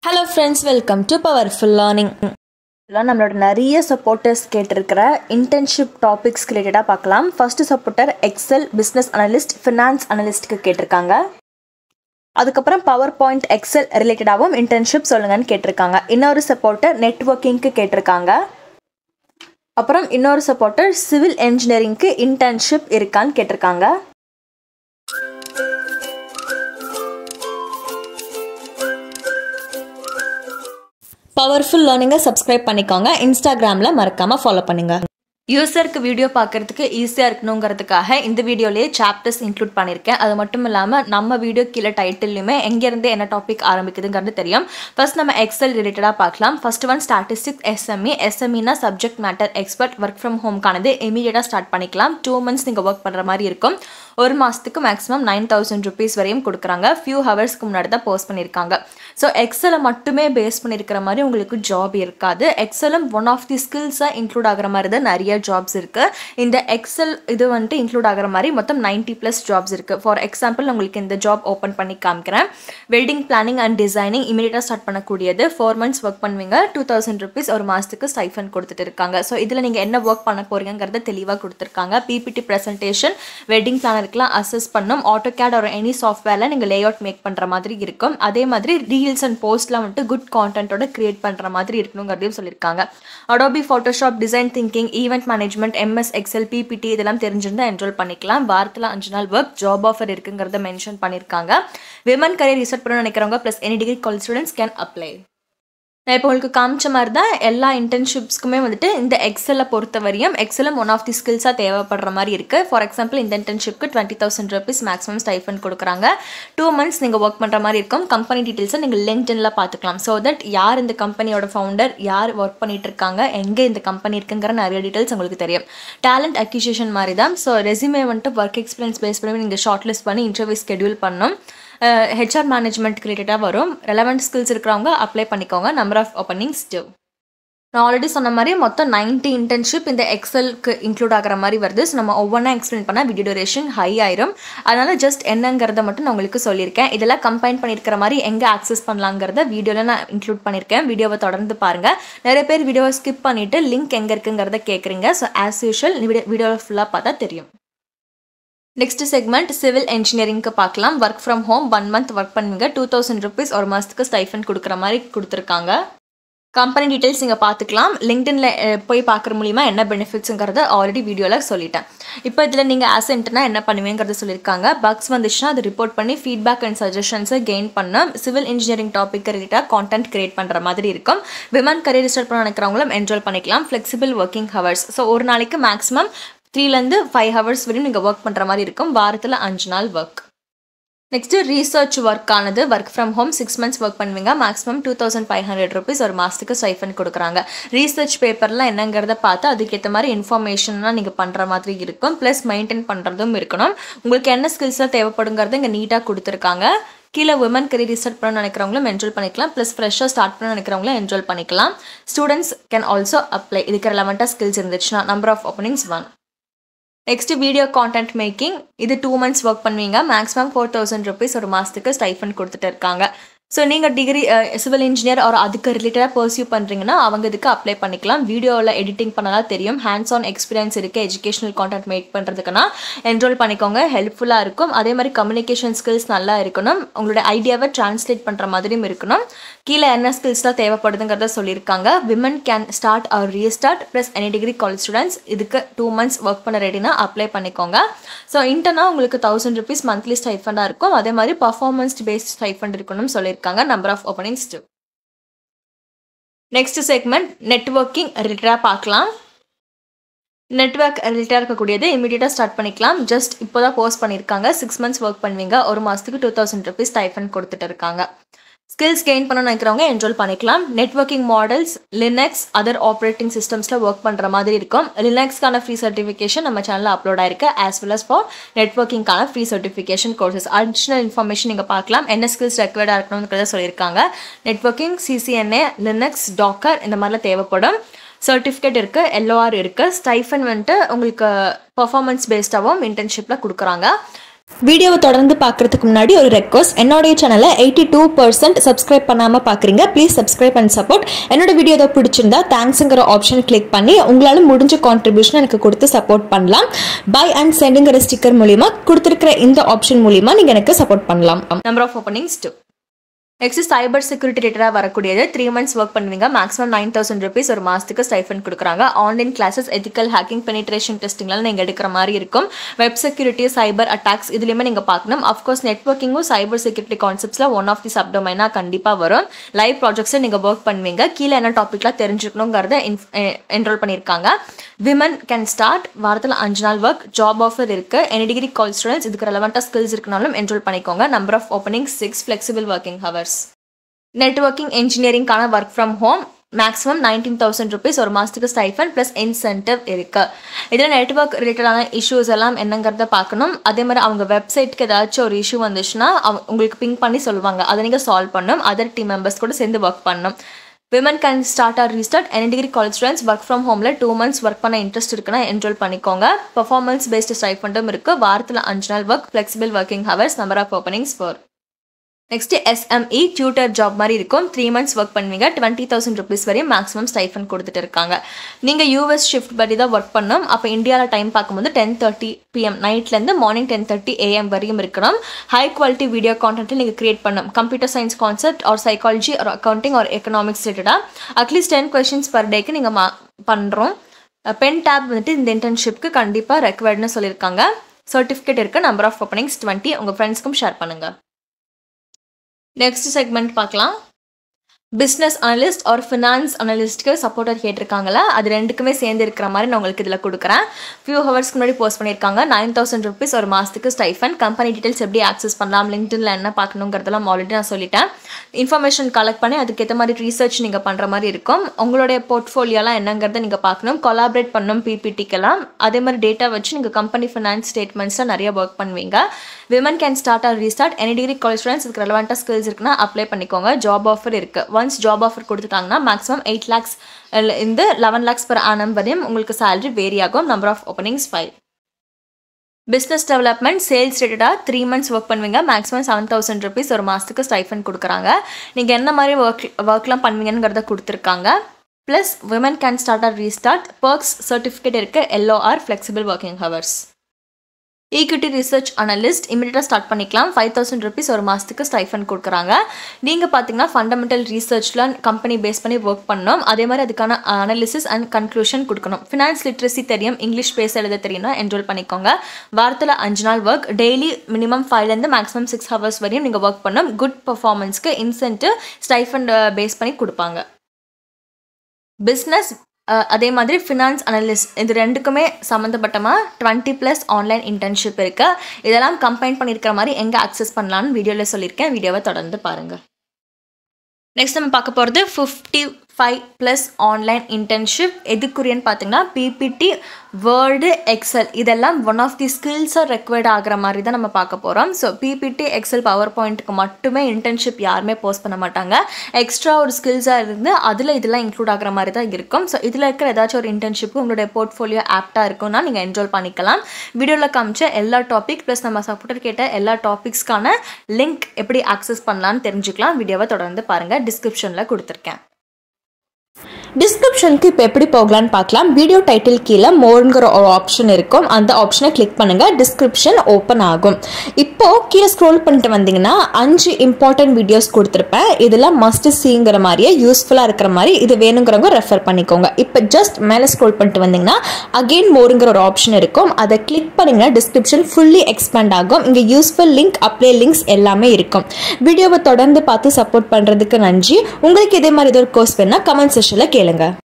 hello friends welcome to powerful learning இதெல்லாம் நம்மளோட நிறைய சப்போர்ட்டர்ஸ் கேட்டிருக்கிற இன்டர்ன்ஷிப் டாபிக்ஸ் ரிலேட்டடாக பார்க்கலாம் first supporter Excel business analyst finance அனலிஸ்ட்க்கு கேட்டிருக்காங்க அதுக்கப்புறம் பவர் பாயிண்ட் எக்ஸல் ரிலேட்டடாகவும் இன்டர்ன்ஷிப் சொல்லுங்கன்னு கேட்டிருக்காங்க இன்னொரு சப்போர்ட்டர் நெட்ஒர்க்கிங்க்கு கேட்டிருக்காங்க அப்புறம் இன்னொரு சப்போர்ட்டர் சிவில் என்ஜினியரிங்க்கு இன்டர்ன்ஷிப் இருக்கான்னு கேட்டிருக்காங்க பவர்ஃபுல் லேர்னிங்கை சப்ஸ்கிரைப் பண்ணிக்கோங்க இன்ஸ்டாகிராமில் மறக்காமல் ஃபாலோ பண்ணுங்க யூசருக்கு வீடியோ பார்க்கறதுக்கு ஈஸியாக இருக்கணுங்கிறதுக்காக இந்த வீடியோலேயே சாப்டர்ஸ் இன்க்ளூட் பண்ணியிருக்கேன் அது மட்டும் இல்லாமல் நம்ம வீடியோ கீழே டைட்டில்லையுமே எங்கேருந்து என்ன டாபிக் ஆரம்பிக்குதுங்கிறது தெரியும் ஃபர்ஸ்ட் நம்ம எக்ஸல் ரிலேட்டடாக பார்க்கலாம் ஃபர்ஸ்ட் ஒன் ஸ்டாட்டிஸ்டிக்ஸ் எஸ்எம்இ எஸ்எம்இனா subject matter expert work from ஹோம்க்கானது இமீடியட்டாக ஸ்டார்ட் பண்ணிக்கலாம் டூ மந்த்ஸ் நீங்கள் ஒர்க் பண்ணுற மாதிரி இருக்கும் ஒரு மாதத்துக்கு மேக்ஸிமம் நைன் தௌசண்ட் ருபீஸ் வரையும் கொடுக்குறாங்க ஃபியூ ஹவர்ஸ்க்கு முன்னாடி தான் போஸ்ட் பண்ணியிருக்காங்க ஸோ எக்ஸலை மட்டுமே பேஸ் பண்ணியிருக்கிற மாதிரி உங்களுக்கு ஜாப் இருக்காது எக்ஸலும் ஒன் ஆஃப் தி ஸ்கில்ஸாக இன்க்ளூட் ஆகிற மாதிரி தான் நிறைய ஜாப்ஸ் இருக்குது இந்த எக்ஸல் இது வந்துட்டு இன்க்ளூட் ஆகிற மாதிரி மொத்தம் நைன்ட்டி ப்ளஸ் ஜாப்ஸ் இருக்குது ஃபார் எக்ஸாம்பிள் உங்களுக்கு இந்த ஜாப் ஓப்பன் பண்ணி காமிக்கிறேன் வெல்டிங் பிளானிங் அண்ட் டிசைனிங் இமீடியட்டாக ஸ்டார்ட் பண்ணக்கூடியது ஃபோர் மந்த்ஸ் ஒர்க் பண்ணுவீங்க டூ தௌசண்ட் ருபீஸ் ஒரு மாதத்துக்கு ஸ்டைஃபன் கொடுத்துட்டு இருக்காங்க ஸோ இதில் நீங்கள் என்ன ஒர்க் பண்ண போறீங்கிறத தெளிவாக கொடுத்துருக்காங்க பிபிடி ப்ரெசன்டேஷன் வெட்டிங் பிளானருக்குலாம் அசஸ் பண்ணும் ஆட்டோ கேட் ஒரு எனி சாஃப்ட்வேரில் நீங்கள் லே அவுட் மேக் பண்ணுற மாதிரி இருக்கும் அதே மாதிரி ரீல்ஸ் அண்ட் போஸ்ட்லாம் வந்துட்டு குட் கான்டென்ட்டோட கிரியேட் பண்ணுற மாதிரி இருக்கணுங்கிறதையும் சொல்லியிருக்காங்க Adobe Photoshop design thinking event management MS Excel PPT இதெல்லாம் தெரிஞ்சிருந்தா என்ரோல் பண்ணிக்கலாம் வாரத்தில் அஞ்சு நாள் ஒர்க் ஜாப் ஆஃபர் இருக்குங்கிறத மென்ஷன் பண்ணியிருக்காங்க விமன் கரியர் ரிசர்ட் பண்ண நினைக்கிறவங்க plus any degree college students can apply நான் இப்போ உங்களுக்கு காமிச்ச மாதிரி தான் எல்லா இன்டர்ன்ஷிப்ஸ்க்குமே வந்துட்டு இந்த எக்ஸலை பொறுத்த வரையும் எக்ஸலும் ஒன் ஆஃப் தி ஸ்கில்ஸாக தேவைப்படுற மாதிரி இருக்குது ஃபார் எக்ஸாம்பிள் இந்த இன்டர்ன்ஷிப்க்கு twenty thousand rupees maximum stipend கொடுக்குறாங்க டூ மந்த்ஸ் நீங்கள் ஒர்க் பண்ணுற மாதிரி இருக்கும் கம்பெனி டீட்டெயில்ஸை நீங்கள் லிங்க்டின்ல பார்த்துக்கலாம் ஸோ தட் யார் இந்த கம்பெனியோட ஃபவுண்டர் யார் ஒர்க் பண்ணிட்டு இருக்காங்க எங்கே இந்த கம்பெனி இருக்குங்கிற நிறைய டீட்டெயில்ஸ் உங்களுக்கு தெரியும் டேலண்ட் அக்யூசியேஷன் மாதிரி தான் ஸோ ரெசியூமே வந்துட்டு ஒர்க் எக்ஸ்பீரியன்ஸ் பேஸ் பண்ணி நீங்கள் ஷார்ட் லிஸ்ட் பண்ணி இன்டர்வியூ ஸ்கெடியூல் பண்ணணும் ஹெச்ஆர் மேனேஜ்மெண்ட் ரிலேட்டடாக வரும் ரெலவெண்ட் ஸ்கில்ஸ் இருக்கிறவங்க அப்ளை பண்ணிக்கோங்க நம்பர் ஆஃப் ஓப்பனிங்ஸ் டூ நான் ஆல்ரெடி சொன்ன மாதிரி மொத்தம் நைன்ட்டி இன்டர்ன்ஷிப் இந்த எக்ஸலுக்கு இன்க்ளூட் ஆகிற மாதிரி வருது ஸோ நம்ம ஒவ்வொன்றா எக்ஸ்பிளைன் பண்ணால் வீடியோ டியூரேஷன் ஹை ஆயிரும் அதனால் ஜஸ்ட் என்னங்கிறத மட்டும் நான் உங்களுக்கு சொல்லியிருக்கேன் இதெல்லாம் கம்பைன் பண்ணியிருக்கிற மாதிரி எங்கே ஆக்சஸ் பண்ணலாங்கிறத வீடியோவில் நான் இன்க்ளூட் பண்ணியிருக்கேன் வீடியோவை தொடர்ந்து பாருங்கள் நிறைய பேர் வீடியோவை ஸ்கிப் பண்ணிவிட்டு லிங்க் எங்கே இருக்குங்கிறத கேட்குறீங்க ஸோ ஆஸ் யூஷுவல் வீடியோ வீடியோவை ஃபுல்லாக பார்த்தா தெரியும் நெக்ஸ்ட் செக்மெண்ட் சிவில் இன்ஜினியரிங்க்கு பார்க்கலாம் work from home one month work பண்ணுவீங்க டூ தௌசண்ட் ருபீஸ் ஒரு மாதத்துக்கு ஸ்டைஃபன் கொடுக்குற மாதிரி கொடுத்துருக்காங்க கம்பெனி டீட்டெயில்ஸ் நீங்கள் பார்த்துக்கலாம் லிங்க்டின்ல போய் பார்க்குற மூலிமா என்ன பெனிஃபிட்ஸுங்கிறத ஆல்ரெடி வீடியோவில் சொல்லிட்டேன் இப்போ இதில் நீங்கள் ஆசென்ட்னா என்ன பண்ணுவீங்கிறத சொல்லியிருக்காங்க பக்ஸ் வந்துச்சுன்னா அதை ரிப்போர்ட் பண்ணி ஃபீட்பேக் அண்ட் சஜஷன்ஸை கெயின் பண்ண சிவில் இன்ஜினியரிங் டாபிக் ரிலேட்டாக கான்டென்ட் கிரியேட் பண்ணுற மாதிரி இருக்கும் விமன் கரியர் ஸ்டார்ட் பண்ண நினைக்கிறவங்களும் என்ஜாய் பண்ணிக்கலாம் ஃப்ளெக்சிபிள் ஒர்க்கிங் ஹவர்ஸ் ஸோ ஒரு நாளைக்கு மேக்ஸிமம் த்ரீலேருந்து ஃபைவ் ஹவர்ஸ் வரையும் நீங்கள் ஒர்க் பண்ணுற மாதிரி இருக்கும் வாரத்தில் அஞ்சு நாள் ஒர்க் நெக்ஸ்ட்டு ரீசர்ச் ஒர்க் ஆனது work from home six months work பண்ணுவீங்க maximum two thousand five hundred rupees ஒரு மாதத்துக்கு ஸ்டைஃபன் கொடுக்குறாங்க ரீசர்ச் பேப்பர்லாம் என்னங்கிறத பார்த்து அதுக்கேற்ற மாதிரி இன்ஃபர்மேஷன்லாம் நீங்கள் பண்ணுற மாதிரி இருக்கும் ப்ளஸ் மெயின்டைன் பண்ணுறதும் இருக்கணும் உங்களுக்கு என்ன ஸ்கில்ஸ்லாம் தேவைப்படுங்கிறத இங்கே நீட்டாக கொடுத்துருக்காங்க கீழே உமன் கரியர் ரிசர்ட் பண்ண நினைக்கிறவங்களும் என்ரோல் பண்ணிக்கலாம் ப்ளஸ் ஃப்ரெஷ்ஷாக ஸ்டார்ட் பண்ண நினைக்கிறவங்களும் என்ரோல் பண்ணிக்கலாம் ஸ்டூடெண்ட்ஸ் கேன் ஆல்சோ அப்ளை இதுக்கு ரெலவெண்ட்டாக ஸ்கில்ஸ் இருந்துச்சுன்னா number of openings one next video content making இது டூ மந்த்ஸ் ஒர்க் பண்ணுவீங்க மேக்ஸிமம் ஃபோர் தௌசண்ட் ருபீஸ் ஒரு மாதத்துக்கு ஸ்டைஃபன் கொடுத்துட்டு இருக்காங்க ஸோ நீங்கள் டிகிரி சிவில் இன்ஜினியர் ஒரு அதுக்கு ரிலேட்டடாக பர்சியூ பண்ணுறீங்கன்னா அவங்க இதுக்கு அப்ளை பண்ணிக்கலாம் வீடியோவில் எடிட்டிங் பண்ணலாம் தெரியும் ஹேண்ட்ஸ் ஆன் எக்ஸ்பீரியன்ஸ் இருக்குது எஜுகேஷனல் கான்டென்ட் மேக் பண்ணுறதுக்குன்னா என்ரோல் பண்ணிக்கோங்க ஹெல்ப்ஃபுல்லாக இருக்கும் அதே மாதிரி கம்யூனிகேஷன் ஸ்கில்ஸ் நல்லா இருக்கணும் உங்களோட ஐடியாவை டிரான்ஸ்லேட் பண்ணுற மாதிரியும் இருக்கணும் கீழே என்ன ஸ்கில்ஸ்லாம் தேவைப்படுதுங்கிறத சொல்லியிருக்காங்க women can start or restart plus any degree college students இதுக்கு டூ மந்த்ஸ் ஒர்க் பண்ண ரெடினா அப்ளை பண்ணிக்கோங்க ஸோ இன்டர்னா உங்களுக்கு தௌசண்ட் ருபீஸ் மந்த்லி ஸ்டைஃபண்டாக இருக்கும் அதே மாதிரி பர்ஃபார்மன்ஸ் பேஸ்ட் ஸ்டைஃபண்ட் இருக்கணும்னு சொல்லியிருக்காங்க number of openings two next segment networking ரிலேட்டடாக பார்க்கலாம் நெட்ஒர்க் ரிலேட்டாக இருக்கக்கூடியது இமீடியட்டாக ஸ்டார்ட் பண்ணிக்கலாம் ஜஸ்ட் இப்போ தான் போஸ்ட் பண்ணியிருக்காங்க சிக்ஸ் மந்த்ஸ் ஒர்க் பண்ணுவீங்க ஒரு மாதத்துக்கு டூ தௌசண்ட் ருபீஸ் ஸ்டைஃபன் கொடுத்துட்டு இருக்காங்க ஸ்கில்ஸ் கெயின் பண்ண நினைக்கிறவங்க என்ரோல் பண்ணிக்கலாம் networking models Linux other operating சிஸ்டம்ஸில் ஒர்க் பண்ணுற மாதிரி இருக்கும் லினக்ஸ்க்கான ஃப்ரீ சர்டிஃபிகேஷன் நம்ம சேனலில் அப்லோட் ஆயிருக்கு ஆஸ் வெல் அஸ் ஃபார் நெட்ஒர்க்கிங்கான free certification courses additional information நீங்கள் பார்க்கலாம் என்ன ஸ்கில்ஸ் ரெக்வயர்டாக இருக்கணுங்கிறத சொல்லியிருக்காங்க நெட்ஒர்க்கிங் சிசிஎன்ஏ லினக்ஸ் டாக்கர் இந்த மாதிரிலாம் தேவைப்படும் சர்டிஃபிகேட் இருக்குது எல்ஓஆர் இருக்குது ஸ்டைஃபன் வந்துட்டு உங்களுக்கு பர்ஃபார்மன்ஸ் பேஸ்டாகவும் இன்டர்ன்ஷிப்பில் கொடுக்குறாங்க வீடியோவை தொடர்ந்து பார்க்கறதுக்கு முன்னாடி ஒரு ரெக்வஸ்ட் என்னுடைய சேனலை எயிட்டி டூ பர்சன்ட் சப்ஸ்கிரைப் பண்ணாமல் பார்க்குறீங்க ப்ளீஸ் சப்ஸ்கிரைப் அண்ட் சப்போர்ட் என்னோட வீடியோ ஏதோ பிடிச்சிருந்தா தேங்க்ஸுங்கிற ஆப்ஷன் கிளிக் பண்ணி உங்களால் முடிஞ்ச கான்ட்ரிபியூஷன் எனக்கு கொடுத்து சப்போர்ட் பண்ணலாம் பை அண்ட் சென்டுங்கிற ஸ்டிக்கர் மூலிமா கொடுத்துருக்கிற இந்த ஆப்ஷன் மூலிமா நீங்கள் எனக்கு சப்போர்ட் பண்ணலாம் number of openings two next cyber security ரேட்டராக வரக்கூடியது த்ரீ மந்த்ஸ் ஒர்க் பண்ணுவீங்க மேக்ஸிமம் நைன் தௌசண்ட் ருபீஸ் ஒரு மாதத்துக்கு ஸ்டைஃபன் கொடுக்குறாங்க online classes ethical hacking penetration டெஸ்டிங்லாம் நீங்கள் எடுக்கிற மாதிரி இருக்கும் வெப் செக்யூரிட்டி சைபர் அட்டாக்ஸ் இதுலேயுமே நீங்கள் பார்க்கணும் அஃப்கோர்ஸ் நெட்ஒர்க்கிங்கும் சைபர் செக்யூரிட்டி கான்செப்ட்ஸில் ஒன் ஆஃப் தி சப்டொமைனாக கண்டிப்பாக வரும் லைவ் ப்ராஜெக்ட்ஸில் நீங்கள் ஒர்க் பண்ணுவீங்க கீழே என்ன டாப்பிக்லாம் தெரிஞ்சுக்கணுங்கிறத என்ரோல் பண்ணியிருக்காங்க விமன் கேன் ஸ்டார்ட் வாரத்தில் அஞ்சு நாள் ஒர்க் ஜாப் ஆஃபர் இருக்குது எனி டிகிரி கால் ஸ்டூடெண்ட்ஸ் இதுக்கு ரெலவெண்ட்டாக ஸ்கில்ஸ் இருக்கனாலும் என்ரோல் பண்ணிக்கோங்க number of opening six flexible working hours networking இன்ஜினியரிங்கான work from home maximum nineteen thousand rupees ஒரு மாதத்துக்கு ஸ்டைஃபன் ப்ளஸ் இன்சென்டிவ் இருக்குது இதில் நெட்ஒர்க் ரிலேட்டடான இஷ்யூஸ் எல்லாம் என்னங்கிறத பார்க்கணும் அதே மாதிரி அவங்க வெப்சைட்க்கு ஏதாச்சும் ஒரு இஷ்யூ வந்துச்சுன்னா அவங்க உங்களுக்கு பிங்க் பண்ணி சொல்லுவாங்க அதை நீங்கள் சால்வ் பண்ணணும் அதர் டீம் மெம்பர்ஸ் கூட சேர்ந்து ஒர்க் பண்ணணும் women can start or restart any degree college students work from ஹோமில் டூ மந்த்ஸ் ஒர்க் பண்ண இன்ட்ரெஸ்ட் இருக்குன்னா என்ரோல் பண்ணிக்கோங்க பர்ஃபார்மன்ஸ் பேஸ்டு ஸ்டைஃபண்டும் இருக்குது வாரத்தில் அஞ்சு நாள் work flexible working hours number of openings four next SME tutor job மாதிரி இருக்கும் த்ரீ மந்த்ஸ் ஒர்க் பண்ணுவீங்க டுவெண்ட்டி தௌசண்ட் ருபீஸ் வரையும் மேக்ஸிமம் ஸ்டைஃபன் கொடுத்துட்டு இருக்காங்க நீங்கள் யூஎஸ் ஷிஃப்ட் படி தான் ஒர்க் பண்ணணும் அப்போ இந்தியாவில் டைம் பார்க்கும்போது டென் தேர்ட்டி பிஎம் நைட்லேருந்து மார்னிங் டென் தேர்ட்டி ஏஎம் வரையும் இருக்கணும் ஹை குவாலிட்டி வீடியோ கான்டென்ட் நீங்கள் கிரியேட் பண்ணணும் computer science concept or psychology or accounting or economics ரிலேட்டடாக அட்லீஸ்ட் டென் கொஷின்ஸ் பர் டேக்கு நீங்கள் மா பண்ணுறோம் பென் டேப் வந்துட்டு இந்த இன்டர்ன்ஷிப்க்கு கண்டிப்பாக ரெக்வயர்ட்னு சொல்லியிருக்காங்க சர்டிஃபிகேட் இருக்குது நம்பர் ஆஃப் ஓப்பனிங்ஸ் டுவெண்ட்டி உங்கள் ஃப்ரெண்ட்ஸ்க்கும் ஷேர் பண்ணுங்கள் நெக்ஸ்ட் செக்மெண்ட் பார்க்கலாம் பிஸ்னஸ் அனலிஸ்ட் ஆர் ஃபினான்ஸ் அனலிஸ்ட்க்கு சப்போர்ட்டர் கேட்டிருக்காங்களா அது ரெண்டுக்குமே சேர்ந்து இருக்கிற மாதிரி நான் உங்களுக்கு இதில் கொடுக்குறேன் ஃபியூ ஹவர்ஸ்க்கு முன்னாடி போஸ்ட் பண்ணியிருக்காங்க நைன் தௌசண்ட் ருபீஸ் ஒரு மாதத்துக்கு ஸ்டைஃபன் கம்பெனி டீட்டெயில்ஸ் எப்படி ஆக்சஸ் பண்ணலாம் லிங்க்டின்ல என்ன பார்க்கணுங்கிறதெல்லாம் ஆல்ரெடி நான் சொல்லிட்டேன் இன்ஃபர்மேஷன் கலெக்ட் பண்ணி அதுக்கேற்ற மாதிரி ரீசர்ச் நீங்கள் பண்ணுற மாதிரி இருக்கும் உங்களுடைய போர்ட்ஃபோலியோலாம் என்னங்கிறத நீங்கள் பார்க்கணும் கொலாபரேட் பண்ணணும் பிபிடிக்கெல்லாம் அதே மாதிரி டேட்டா வச்சு நீங்கள் கம்பெனி ஃபினான்ஸ் ஸ்டேட்மெண்ட்ஸில் நிறைய ஒர்க் பண்ணுவீங்க women can start or restart any degree college students இதுக்கு ரெலவெண்ட்டாக ஸ்கில்ஸ் இருக்குன்னா அப்ளை பண்ணிக்கோங்க ஜாப் ஆஃபர் இருக்குது ஒன்ஸ் ஜாப் ஆஃபர் கொடுத்துட்டாங்கன்னா மேக்ஸிமம் எயிட் லேக்ஸ் இந்த லெவன் லேக்ஸ் பர் ஆனம் வரையும் உங்களுக்கு சேலரி வேரி ஆகும் number of openings five business development sales ரிலேட்டடாக த்ரீ மந்த்ஸ் ஒர்க் பண்ணுவீங்க மேக்ஸிமம் செவன் தௌசண்ட் ருபீஸ் ஒரு மாதத்துக்கு ஸ்டைஃபன் கொடுக்குறாங்க நீங்கள் என்ன மாதிரி ஒர்க் ஒர்க்லாம் பண்ணுவீங்கிறத கொடுத்துருக்காங்க plus women can start or restart perks certificate இருக்குது LOR flexible working hours equity research analyst இமீடியட்டாக ஸ்டார்ட் பண்ணிக்கலாம் ஃபைவ் தௌசண்ட் ருபீஸ் ஒரு மாதத்துக்கு ஸ்டைஃபன் கொடுக்குறாங்க நீங்கள் பார்த்தீங்கன்னா ஃபண்டமெண்டல் ரீசர்ச்லாம் கம்பெனி பேஸ் பண்ணி ஒர்க் பண்ணணும் அதே மாதிரி அதுக்கான அனாலிசிஸ் அண்ட் கன்க்ளூஷன் கொடுக்கணும் ஃபினான்ஸ் லிட்ரஸி தெரியும் இங்கிலீஷ் பேச எழுத தெரியும்னா என்ரோல் பண்ணிக்கோங்க வாரத்தில் அஞ்சு நாள் ஒர்க் டெய்லி மினிமம் ஃபைவ்லேருந்து மேக்ஸிமம் சிக்ஸ் ஹவர்ஸ் வரையும் நீங்கள் ஒர்க் பண்ணணும் குட் பர்ஃபார்மன்ஸ்க்கு இன்சென்ட்டிவ் ஸ்டைஃபண்ட் பேஸ் பண்ணி கொடுப்பாங்க பிஸ்னஸ் அதே மாதிரி ஃபினான்ஸ் அனலிஸ்ட் இது ரெண்டுக்குமே சம்மந்தப்பட்டமாக டுவெண்ட்டி ப்ளஸ் ஆன்லைன் இன்டர்ன்ஷிப் இருக்குது இதெல்லாம் கம்பைன் பண்ணியிருக்கிற மாதிரி எங்கே அக்சஸ் பண்ணலான்னு வீடியோவில் சொல்லியிருக்கேன் வீடியோவை தொடர்ந்து பாருங்கள் நெக்ஸ்ட் நம்ம பார்க்க போகிறது fifty five plus online internship எதுக்குரியன்னு பார்த்தீங்கன்னா பிபிடி வேர்டு எக்ஸல் இதெல்லாம் ஒன் ஆஃப் தி ஸ்கில்ஸாக ரெக்வயர்ட் ஆகிற மாதிரி தான் நம்ம பார்க்க போகிறோம் ஸோ பிபிடி எக்ஸல் பவர் பாயிண்ட்டுக்கு மட்டுமே இன்டர்ன்ஷிப் யாருமே போஸ்ட் பண்ண மாட்டாங்க எக்ஸ்ட்ரா ஒரு ஸ்கில்ஸாக இருந்து அதில் இதெல்லாம் இன்க்ளூட் ஆகிற மாதிரி தான் இருக்கும் ஸோ இதில் இருக்கிற ஏதாச்சும் ஒரு இன்டர்ன்ஷிப்பு உங்களுடைய போர்ட்ஃபோலியோ ஆப்டாக இருக்கும்னா நீங்கள் என்ரோல் பண்ணிக்கலாம் வீடியோவில் காமிச்ச எல்லா டாபிக் ப்ளஸ் நம்ம சப்போர்ட்டர் கேட்ட எல்லா டாபிக்ஸ்க்கான லிங்க் எப்படி ஆக்சஸ் பண்ணலான்னு தெரிஞ்சுக்கலாம் வீடியோவை தொடர்ந்து பாருங்கள் டிஸ்கிரிப்ஷனில் கொடுத்துருக்கேன் டிஸ்கிரிப்ஷனுக்கு இப்போ எப்படி போகலான்னு பார்க்கலாம் வீடியோ டைட்டில் கீழே மோருங்கிற ஒரு ஆப்ஷன் இருக்கும் அந்த ஆப்ஷனை கிளிக் பண்ணுங்கள் டிஸ்கிரிப்ஷன் ஓப்பன் ஆகும் இப்போது கீழே ஸ்க்ரோல் பண்ணிட்டு வந்தீங்கன்னா அஞ்சு இம்பார்ட்டன்ட் வீடியோஸ் கொடுத்துருப்பேன் இதெல்லாம் மஸ்ட் சீங்கிற மாதிரியே யூஸ்ஃபுல்லாக இருக்கிற மாதிரி இது வேணுங்கிறவங்க ரெஃபர் பண்ணிக்கோங்க இப்போ ஜஸ்ட் மேலே ஸ்க்ரோல் பண்ணிட்டு வந்தீங்கன்னா அகெயின் மோருங்கிற ஒரு ஆப்ஷன் இருக்கும் அதை கிளிக் பண்ணிங்கன்னா டிஸ்கிரிப்ஷன் ஃபுல்லி எக்ஸ்பேண்ட் ஆகும் இங்கே யூஸ்ஃபுல் லிங்க் அப்ளை லிங்க்ஸ் எல்லாமே இருக்கும் வீடியோவை தொடர்ந்து பார்த்து சப்போர்ட் பண்ணுறதுக்கு நன்றி உங்களுக்கு இதே மாதிரி ஏதோ ஒரு கோர்ஸ் வேணால் கமெண்ட் செஷனில் கேளுங்க